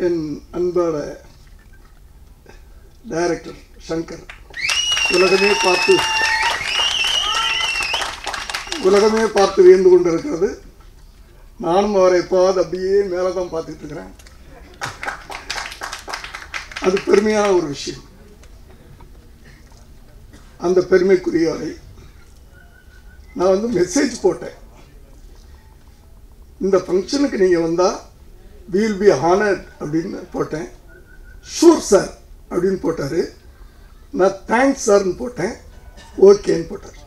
என் அன்பான டைரக்டர் சங்கர் உலகமே பார்த்து உலகமே பார்த்து வியந்து கொண்டிருக்கிறது நானும் அவரை எப்பாவது அப்படியே மேலே தான் பார்த்துட்டு இருக்கிறேன் அது பெருமையான ஒரு விஷயம் அந்த பெருமைக்குரியவரை நான் வந்து மெசேஜ் போட்டேன் இந்த ஃபங்க்ஷனுக்கு நீங்கள் வந்தால் வில் பி ஹானர்ட் அப்படின்னு போட்டேன் ஷூர் சார் அப்படின்னு போட்டார் நான் தேங்க்ஸ் சார்னு போட்டேன் ஓகேன்னு போட்டார்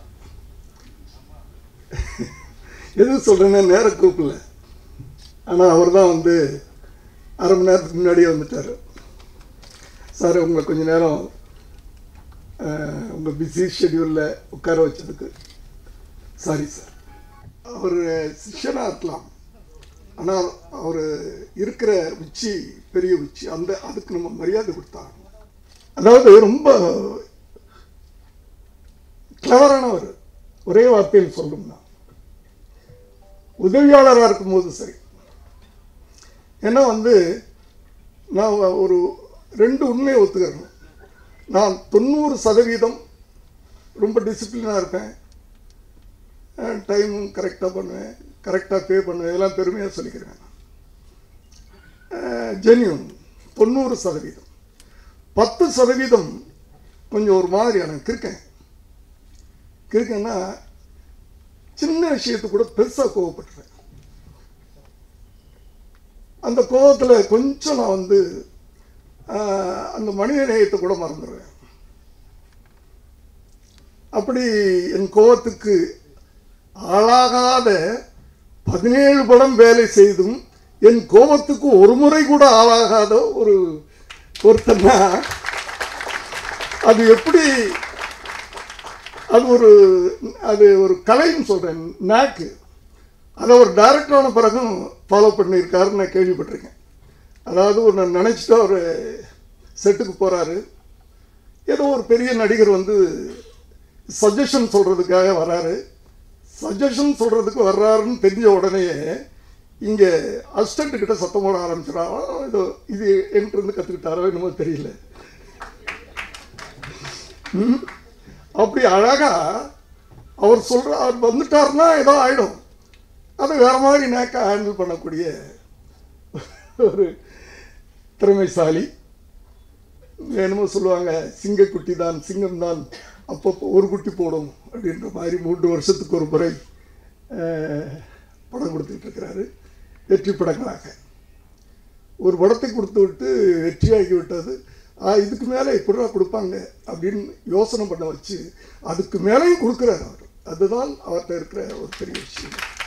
எது சொல்கிறேன்னா நேர கூப்பிடல ஆனால் அவர் தான் வந்து அரை மணி நேரத்துக்கு முன்னாடியே வந்துட்டார் சார் உங்களை கொஞ்ச நேரம் உங்கள் பிஸி ஷெடியூலில் உட்கார வச்சதுக்கு சாரி சார் அவர் சிஷ்யனாக இருக்கலாம் ஆனால் அவர் இருக்கிற உச்சி பெரிய உச்சி அந்த அதுக்கு நம்ம மரியாதை கொடுத்தாங்க அதாவது ரொம்ப கிளவரானவர் ஒரே வார்த்தையில் சொல்லணும்னா உதவியாளராக இருக்கும்போது சரி ஏன்னா வந்து நான் ஒரு ரெண்டு உண்மையை ஒத்துக்கிறேன் நான் தொண்ணூறு சதவீதம் ரொம்ப டிசிப்ளினாக இருப்பேன் டைமும் கரெக்டாக பண்ணுவேன் கரெக்டாக பே பண்ணுவேன் இதெல்லாம் பெருமையாக சொல்லிக்கிறேன் ஜென்யூன் தொண்ணூறு சதவீதம் பத்து சதவீதம் கொஞ்சம் ஒரு மாதிரியான கிருக்கேன் கிருக்கேன்னா சின்ன விஷயத்துக்கு கூட பெருசாக கோவப்பட்டுறேன் அந்த கோபத்தில் கொஞ்சம் நான் வந்து அந்த மனித நேயத்தை கூட மறந்துடுவேன் அப்படி என் கோபத்துக்கு ஆளாகாத பதினேழு படம் வேலை செய்தும் என் கோபத்துக்கு ஒரு முறை கூட ஆளாகாத ஒரு ஒருத்தன்னா அது எப்படி அது ஒரு அது ஒரு கலைன்னு சொல்கிறேன் நாக்கு அதை ஒரு டைரக்டரான பிறகும் ஃபாலோ பண்ணியிருக்காருன்னு நான் கேள்விப்பட்டிருக்கேன் அதாவது ஒரு நினச்சிட்டு அவர் செட்டுக்கு போகிறாரு ஏதோ ஒரு பெரிய நடிகர் வந்து சஜஷன் சொல்கிறதுக்காக வராரு சஜஷன் சொல்கிறதுக்கு வர்றாருன்னு தெரிஞ்ச உடனே இங்கே அசிஸ்டண்ட் கிட்ட சத்தம் போட ஆரம்பிச்சிடா ஏதோ இது என்கிட்ட கற்றுக்கிட்டாரோ என்னமோ தெரியல அப்படி அழகாக அவர் சொல்கிற அவர் வந்துட்டாருன்னா ஏதோ ஆகிடும் அதை வேறு மாதிரி நேக்காக ஹேண்டில் பண்ணக்கூடிய ஒரு திறமைசாலி என்னமோ சொல்லுவாங்க சிங்கக்குட்டி தான் சிங்கம் தான் அப்பப்போ ஒரு குட்டி போடும் அப்படின்ற மாதிரி மூன்று வருஷத்துக்கு ஒரு முறை படம் கொடுத்துட்டு இருக்கிறாரு வெற்றி படங்களாக ஒரு படத்தை கொடுத்து விட்டு வெற்றியாகி விட்டது இதுக்கு மேலே எப்படிடா கொடுப்பாங்க அப்படின்னு யோசனை பண்ண வச்சு அதுக்கு மேலேயும் கொடுக்குறாரு அவர் அதுதான் அவர்கிட்ட இருக்கிற ஒரு பெரிய விஷயம்